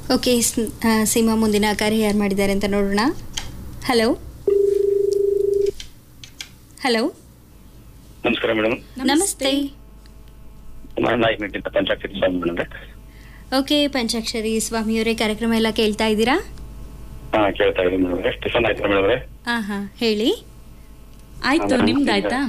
Okay ಸ್- ಆ, ಸೀಮಾ ಮುಂದಿನ ಕರೆ ಯಾರು ಮಾಡಿದ್ದಾರೆ ಅಂತ ನೋಡೋಣ ಹಲೋ ಹಲೋ ನಮಸ್ಕಾರ ಮೇಡಮ್ ನಮಸ್ತೆ ನಾನು ನಾಯಕನಿಂದ ಪಂಚಾಕ್ಷರಿ ಸ್ವಾಮಿ ಮೇಡಮ್ ಓಕೆ ಪಂಚಾಕ್ಷರಿ ಸ್ವಾಮಿಯವರೇ ಕಾರ್ಯಕ್ರಮ ಎಲ್ಲ ಕೇಳ್ತಾ ಇದ್ದೀರಾ ಹಾ ಕೇಳ್ತಾ ಇದ್ದೀನಿ ಮೇಡಮ್ ಟಿಫನ್ ಆಯ್ತಾ ಮೇಡಮ್ ಹಾಂ ಹಾಂ ಹೇಳಿ ಆಯ್ತು ನಿಮ್ದಾಯ್ತಾ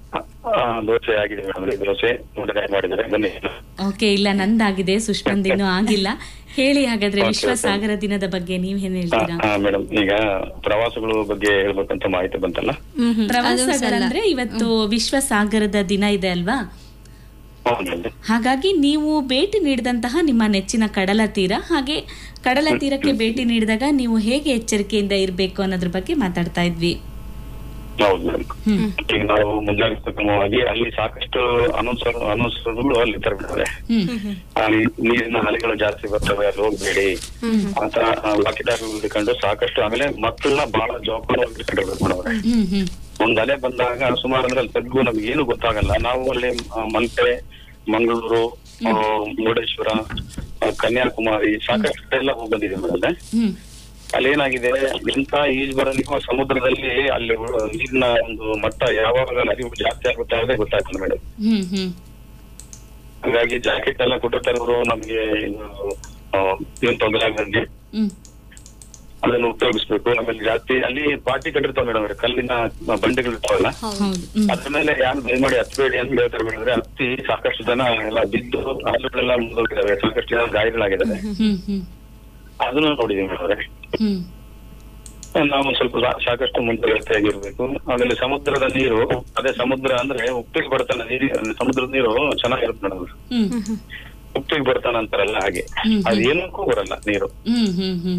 ದೋಸೆ ಆಗಿದೆ ಮೇಡಮ್ ದೋಸೆ ಊಟ ಮಾಡಿದ್ದಾರೆ ಬನ್ನಿ ಓಕೆ ಇಲ್ಲ ನಂದಾಗಿದೆ ಸುಷ್ಮಂದ್ ಇನ್ನೂ ಆಗಿಲ್ಲ ಹೇಳಿ ಹಾಗಾದ್ರೆ Okay, ವಿಶ್ವ okay. ಸಾಗರ ದಿನದ ಬಗ್ಗೆ ನೀವ್ ಏನ್ ಹೇಳ್ತೀರಾ ಹಾ ಮೇಡಮ್ ಈಗ ಪ್ರವಾಸಗಳು ಬಗ್ಗೆ ಹೇಳ್ಬೇಕಂತ ಮಾಹಿತಿ ಬಂತಲ್ಲ ಹ್ಮ್ ಹ್ಮ್. ಅದು ಪ್ರವಾಸಗಳಂದ್ರೆ ಇವತ್ತು ವಿಶ್ವ ಸಾಗರದ ದಿನ ಇದೆ ಅಲ್ವಾ ಹೌದು ಮೇಡಮ್ ಹಾಗಾಗಿ ನೀವು ಭೇಟಿ ನೀಡಿದಂತಹ ನಿಮ್ಮ ನೆಚ್ಚಿನ ಕಡಲ ತೀರ ಹಾಗೆ ಕಡಲ ತೀರಕ್ಕೆ ಭೇಟಿ ನೀಡಿದಾಗ ನೀವು ಹೇಗೆ ಎಚ್ಚರಿಕೆಯಿಂದ ಇರಬೇಕು ಅನ್ನೋದ್ರ ಬಗ್ಗೆ ಮಾತಾಡ್ತಾ ಇದ್ವಿ ಹೌದು ಮೇಡಮ್ ಹ್ಮ್ ಈಗ ನಾವು ಮುಂಜಾಗ್ರತಾ ಕ್ರಮವಾಗಿ ಅಲ್ಲಿ ಸಾಕಷ್ಟು ಅನುಸರ ಅನುಸರಗಳು ಅಲ್ಲಿ ತರಬಿಡ್ತಾರೆ ಹ್ಮ್ ಅಲ್ಲಿ ನೀರಿನ ಅಲೆಗಳು ಜಾಸ್ತಿ ಬರ್ತವೆ ಅಲ್ಲಿ ಹೋಗ್ಬೇಡಿ ಅಂತ ವಾಕಿಟಾರ್ ಹಿಡ್ಕೊಂಡು ಸಾಕಷ್ಟು ಆಮೇಲೆ ಮಕ್ಕಳನ್ನ ಬಹಳ ಜವಾಬ್ದಾರಿ ಹಿಡ್ಕೊಂಡಿರ್ಬೇಕು ಮೇಡಮ್ ಹ್ಮ್ ಹ್ಮ್ ಒಂದ್ ಅಲೆ ಬಂದಾಗ ಸುಮಾರು ಅಂದ್ರೆ ಅಲ್ಲಿ ತಗ್ಗು ನಮ್ಗೆ ಏನು ಗೊತ್ತಾಗಲ್ಲ ನಾವು ಅಲ್ಲಿ ಆ, ಮಲ್ಪೆ ಮಂಗಳೂರು ಆ, ಮುರುಡೇಶ್ವರ ಆ, ಕನ್ಯಾಕುಮಾರಿ ಸಾಕಷ್ಟು ಎಲ್ಲ ಹೋಗಿ ಬಂದಿದೆ ಮೇಡಮ್ ಹ್ಮ್ ಅಲ್ಲಿ ಏನಾಗಿದೆ ಇಂಥ ಈಜ್ ಬರಲಿಕ್ಕೂ ಸಮುದ್ರದಲ್ಲಿ ಅಲ್ಲಿ ನೀರಿನ ಒಂದು ಮಟ್ಟ ಯಾವಾಗ ಅರಿವು ಜಾಸ್ತಿ ಆಗುತ್ತೆ ಅನ್ನೋದೇ ಗೊತ್ತಾಗ್ತದೆ ಮೇಡಮ್ ಹ್ಮ್ ಹ್ಮ್ ಹಾಗಾಗಿ ಜಾಕೆಟ್ ಎಲ್ಲ ಕೊಟ್ಟಿರ್ತಾರೆ ಅವರು ನಮ್ಗೆ ಇದು, ಆ, ಏನ್ ತೊಂದರೆ ಆಗದಂಗೆ ಹ್ಮ್ ಅದನ್ನು ಉಪಯೋಗಿಸ್ಬೇಕು ಆಮೇಲೆ ಜಾಸ್ತಿ ಅಲ್ಲಿ ಪಾರ್ಟಿ ಕಟ್ಟಿರ್ತಾವ ಮೇಡಮ್ ಕಲ್ಲಿನ ಬಂಡೆಗಳು ಇರ್ತಾವಲ್ಲ ಹೌದು ಹೌದು ಹ್ಮ್ ಅದ್ರ ಮೇಲೆ ಯಾರು ದಯಮಾಡಿ ಹತ್ಬೇಡಿ ಅಂತ ಹೇಳ್ತಾರೆ ಮೇಡಮ್ ಹತ್ತಿ ಸಾಕಷ್ಟು ಜನ ಎಲ್ಲ ಬಿದ್ದು ಹಾಸ್ಪಿಟಲ್ ಮುಗಿದೋಗಿದ್ದಾವೆ ಸಾಕಷ್ಟು ಜನ ಗಾಯಗಳಾಗಿದ್ದಾರೆ ಹ್ಮ್ ಹ್ಮ್ ಅದನ್ನು ನೋಡಿದೀವಿ ಮೇಡಮ್ ಹ್ಮ್ ನಾವು ಸ್ವಲ್ಪ ಸಾ- ಸಾಕಷ್ಟು ಮುಂಜಾಗ್ರತೆಯಾಗಿರ್ಬೇಕು ಆಮೇಲೆ ಸಮುದ್ರದ ನೀರು ಅದೇ ಸಮುದ್ರ ಅಂದ್ರೆ ಉಪ್ಪಿಗೆ ಬರ್ತಾನೆ ನೀರು ಸಮುದ್ರದ ನೀರು ಚೆನ್ನಾಗಿರುತ್ತೆ ಮೇಡಮ್ ಹ್ಮ್ ಉಪ್ಪಿಗೆ ಬರ್ತಾನ ಅಂತಾರಲ್ಲ ಹಾಗೆ ಹ್ಮ್. ಅದು ಏನಕ್ಕೂ ಬರಲ್ಲ ನೀರು ಹ್ಮ್ ಹ್ಮ್ ಹ್ಮ್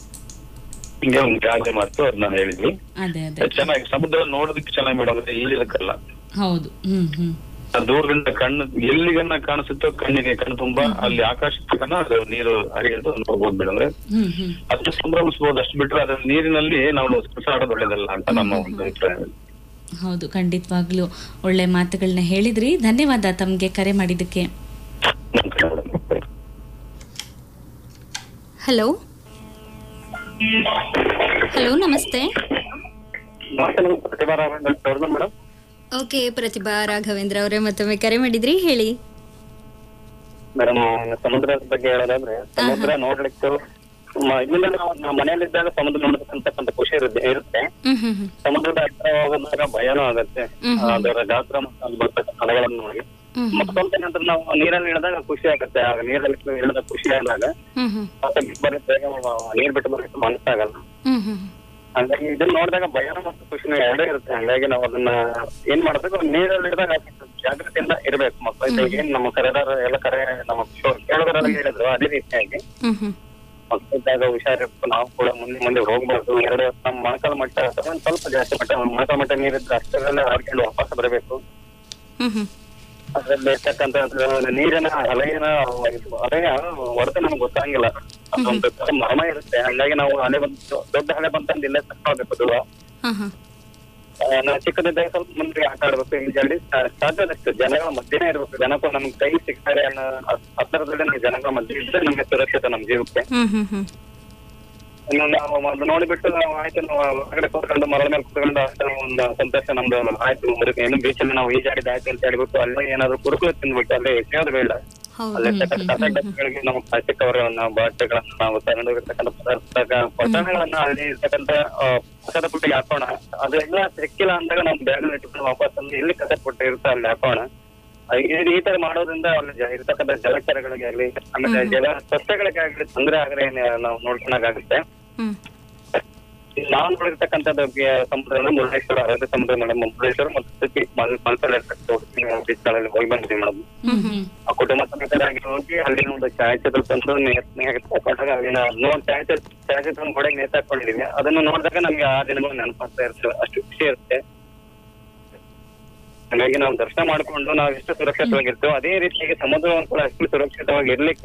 ಹಿಂಗೆ ಒಂದು ಗಾದೆ ಮಾತು ಅದನ್ನ ಹೇಳಿದ್ವಿ ಅದೇ ಅದೇ ಚೆನ್ನಾಗಿ ಸಮುದ್ರ ನೋಡೋದಕ್ಕೆ ಚೆನ್ನಾಗಿ ಮೇಡಮ್ ಈಜೋದಕ್ಕಲ್ಲ ಹೌದು ಹ್ಮ್ ಹ್ಮ್ ಆ ದೂರದಿಂದ ಕಣ್ಣು ಎಲ್ಲಿಗನ್ನ ಕಾಣಿಸುತ್ತೋ ಕಣ್ಣಿಗೆ ಕಣ್ಣು ತುಂಬಾ ಅಲ್ಲಿ ಆಕಾಶ ತನಕ ಅದು ನೀರು ಹರಿಯೋದು ನೋಡ್ಬೋದು ಮೇಡಮ್ ಹ್ಮ್ ಹ್ಮ್ ಅಷ್ಟು ಸಂಭ್ರಮಿಸಬಹುದು ಅಷ್ಟು ಬಿಟ್ರೆ ಅದ್ರ ನೀರಿನಲ್ಲಿ ನಾವು ಆಡೋದು ಒಳ್ಳೇದಲ್ಲ ಅಂತ ನಮ್ಮ ಒಂದು ಅಭಿಪ್ರಾಯ ಹೌದು ಖಂಡಿತವಾಗ್ಲೂ ಒಳ್ಳೆ ಮಾತುಗಳನ್ನ ಹೇಳಿದ್ರಿ ಧನ್ಯವಾದ ತಮ್ಗೆ ಕರೆ ಮಾಡಿದ್ದಕ್ಕೆ ನಮ್ಮ ಕಡೆ ಮೇಡಮ್ ಹಲೋ ಹಲೋ ನಮಸ್ತೆ ಪ್ರತಿಭಾ ರಾಘವೇಂದ್ರ ಮೇಡಮ್ ಓಕೆ ಪ್ರತಿಭಾ ರಾಘವೇಂದ್ರ ಅವರೇ ಮತ್ತೊಮ್ಮೆ ಕರೆ ಮಾಡಿದ್ರಿ ಹೇಳಿ ಮೇಡಮ್ ಸಮುದ್ರದ ಬಗ್ಗೆ ಹೇಳೋದಾದ್ರೆ ಸಮುದ್ರ ನೋಡ್ಲಿಕ್ಕೆ ಮ- ಇಲ್ಲಿಂದ ನಾವು ನಾವು ಮನೆಯಲ್ಲಿದ್ದಾಗ ಸಮುದ್ರ ನೋಡ್ಬೇಕಂತಕ್ಕಂಥ ಖುಷಿ ಇರುತ್ತೆ ಇರುತ್ತೆ ಹ್ಮ್ ಹ್ಮ್ ಹ್ಮ್ ಸಮುದ್ರದ ಹತ್ರ ಹೋಗೋದಾಗ ಭಯನೂ ಆಗತ್ತೆ ಹ್ಮ್ ಹ್ಮ್. ಅದರ ಗಾತ್ರ ಮತ್ತು ಅಲ್ಲಿ ಬರ್ತಕ್ಕಂಥ ಅಲೆಗಳನ್ನು ನೋಡಿ ಹ್ಮ್ ಹ್ಮ್. ಮತ್ತೊಂದು ಏನಂದ್ರೆ ನಾವು ನೀರಲ್ಲಿ ಇಳಿದಾಗ ಖುಷಿ ಆಗುತ್ತೆ ಆಗ ನೀರಲ್ಲಿ ಇಳಿದಾಗ ಖುಷಿ ಆದಾಗ ಹ್ಮ್ ಹ್ಮ್ ಮತ್ತೆ ಬರೀ ಬೇಗ ನೀರ್ ಬಿಟ್ಟು ಬರೋಕೆ ಮನಸ್ಸಾಗಲ್ಲ ಹ್ಮ್ ಹ್ಮ್ ಹಂಗಾಗಿ ಇದನ್ನ ನೋಡಿದಾಗ ಭಯನೂ ಮತ್ತು ಖುಷಿನೂ ಎರಡೇ ಇರುತ್ತೆ ಹಂಗಾಗಿ ನಾವು ಅದನ್ನ ಏನ್ ಮಾಡ್ಬೇಕು ನೀರಲ್ಲಿ ಇಳಿದಾಗ ಜಾಗ್ರತೆಯಿಂದ ಇರ್ಬೇಕು ಮಕ್ಕಳು ಏನ್ ನಮ್ಮ ಕರೆದಾರ ಎಲ್ಲ ಕರೆ ನಮ್ಮ ಕೇಳೋದ್ರಲ್ಲಿ ಹೇಳಿದ್ರು ಅದೇ ರೀತಿಯಾಗಿ ಹ್ಮ್ ಹ್ಮ್ ಮಕ್ಕಳಿದ್ದಾಗ ಹುಷಾರಿರ್ಬೇಕು ನಾವು ಕೂಡ ಮುಂದೆ ಮುಂದೆ ಹೋಗ್ಬಾರ್ದು ಎರಡು ನಮ್ಮ ಮೊಣಕಾಲ ಮಟ್ಟ ಅಥವಾ ಒಂದ್ ಸ್ವಲ್ಪ ಜಾಸ್ತಿ ಮಟ್ಟ ಮೊಣಕಾಲ ಮಟ್ಟ ನೀರಿದ್ರೆ ಅಷ್ಟರಲ್ಲೇ ಹಾಡ್ಕೊಂಡು ವಾಪಸ್ ಬರಬೇಕು ಹ್ಮ್ ಹ್ಮ್ ಅದ್ರಲ್ಲಿ ಇರ್ತಕ್ಕಂಥ ನೀರಿನ ಅಲೆಯ ಅಲೆಯ ಹೊರತು ನಮ್ಗೆ ಗೊತ್ತಾಗಿಲ್ಲ ಅದೊಂದು ತರ ಮರ್ಮ ಇರುತ್ತೆ ಹಂಗಾಗಿ ನಾವು ಅಲೆ ಬಂದು ದೊಡ್ಡ ಅಲೆ ಬಂತಂದು ಇಲ್ಲೇ ತಕ್ಕೋಬೇಕು ದೂರ ಹಾ ಹಾ ಆ, ನಾವು ಚಿಕ್ಕದಿದ್ದಾಗ ಸ್ವಲ್ಪ ಮುಂದೆ ಆಟ ಆಡ್ಬೇಕು ಈಜಾಡಿ ಸಾ- ಸಾಧ್ಯದಷ್ಟು ಜನಗಳ ಮಧ್ಯನೇ ಇರ್ಬೇಕು ಜನಕ್ಕೂ ನಮ್ಗೆ ಕೈ ಸಿಗ್ತಾರೆ ಅನ್ನೋ ಹತ್ತಿರದಲ್ಲಿ ನಮ್ಗೆ ಜನಗಳ ಮಧ್ಯೆ ಇದ್ರೆ ನಮ್ಗೆ ಸುರಕ್ಷತೆ ನಮ್ ಜೀವಕ್ಕೆ ಹ್ಮ್ ಹ್ಮ್ ಹ್ಮ್ ಇನ್ನು ನಾವು ಅದು ನೋಡಿಬಿಟ್ಟು ನಾವು ಆಯ್ತು ನಾವು ಹೊರಗಡೆ ಕೂತ್ಕೊಂಡು ಮರದ ಮೇಲೆ ಕೂತ್ಕೊಂಡು ಅಷ್ಟೇ ಒಂದು ಸಂತೋಷ ನಮ್ದು ಆಯ್ತು ಮುರುಕ ಏನು ಬೀಚಲ್ಲಿ ನಾವು ಈಜಾಡಿದ ಆಯ್ತು ಅಂತ ಹೇಳ್ಬಿಟ್ಟು ಅಲ್ಲೇ ಏನಾದ್ರು ಕುರುಕುಲು ತಿಂದ್ಬಿಟ್ಟು ಅಲ್ಲೇ ಎಸೆಯೋದು ಬೇಡ ಹೌದು ಅಲ್ಲೇ ಕಸ ಡಬ್ಬಗಳಿಗೆ ನಾವು ಪ್ಲಾಸ್ಟಿಕ್ ಕವರ್ಗಳನ್ನ ಬಾಟೆಗಳನ್ನ ನಾವು ತಗೊಂಡೋಗಿರ್ತಕ್ಕಂಥ ಪದಾರ್ಥ ಪೊಟ್ಟಣಗಳನ್ನ ಅಲ್ಲಿ ಇರ್ತಕ್ಕಂಥ ಆ, ಕಸದ ಪುಟ್ಟಿಗೆ ಹಾಕೋಣ ಅದೆಲ್ಲ ಸಿಕ್ಕಿಲ್ಲ ಅಂದಾಗ ನಾವು ಬ್ಯಾಗ್ ಇಟ್ಕೊಂಡು ವಾಪಸ್ ತಂದು ಎಲ್ಲಿ ಕಸದ ಪುಟ್ಟ ಇರುತ್ತೆ ಅಲ್ಲಿ ಹಾಕೋಣ ಆ, ಈ- ಈ ತರ ಮಾಡೋದ್ರಿಂದ ಅಲ್ಲಿ ಜ- ಇರ್ತಕ್ಕಂಥ ಜಲಚರಗಳಿಗೆ ಆಗ್ಲಿ ಆಮೇಲೆ ಜಲ ಸಸ್ಯಗಳಿಗೆ ಆಗ್ಲಿ ತೊಂದರೆ ಆಗದೆ ನಾವು ನೋಡ್ಕೊಂಡಾಗುತ್ತೆ ಹ್ಮ್ ನಾವು ನೋಡಿರ್ತಕ್ಕಂಥದ್ದು ಬಿ- ಸಮುದ್ರ ಮುರುಡೇಶ್ವರ ಅರಣ್ಯ ಸಮುದ್ರ ಮೇಡಮ್ ಮುರುಡೇಶ್ವರ ಮತ್ತು ಸುತ್ತಿ ಮಲ್- ಮಲ್ಪಲ್ಲಿ ಇರ್ತಕ್ಕಂಥ ಬೀಚ್ಗಳಲ್ಲಿ ಹೋಗಿ ಬಂದಿದ್ದೀವಿ ಮೇಡಮ್ ಹ್ಮ್ ಹ್ಮ್ ಆ ಕುಟುಂಬ ಸಮೇತರಾಗಿ ಹೋಗಿ ಅಲ್ಲಿನ ಒಂದು ಛಾಯಾಚಿತ್ರ ತಂದು ನೇತಾಕೊಂಡಾಗ ಅಲ್ಲಿನ ನೋಡ್ ಛಾಯಾಚಿತ್ರ ಛಾಯಾಚಿತ್ರ ಗೋಡೆಗೆ ನೇತಾಕೊಂಡಿದೀವಿ ಅದನ್ನು ನೋಡಿದಾಗ ನಮ್ಗೆ ಆ ದಿನಗಳು ನೆನಪಾಗ್ತಾ ಇರ್ತವೆ ಅಷ್ಟು ಖುಷಿ ಇರುತ್ತೆ ಹಾಗಾಗಿ ನಾವು ದರ್ಶನ ಮಾಡ್ಕೊಂಡು ನಾವು ಎಷ್ಟು ಸುರಕ್ಷಿತವಾಗಿರ್ತೇವೆ ಅದೇ ರೀತಿಯಾಗಿ ಸಮುದ್ರವನ್ನು ಕೂಡ ಅಷ್ಟು ಸುರಕ್ಷಿತವಾಗಿ ಇರ್ಲಿಕ್ಕೆ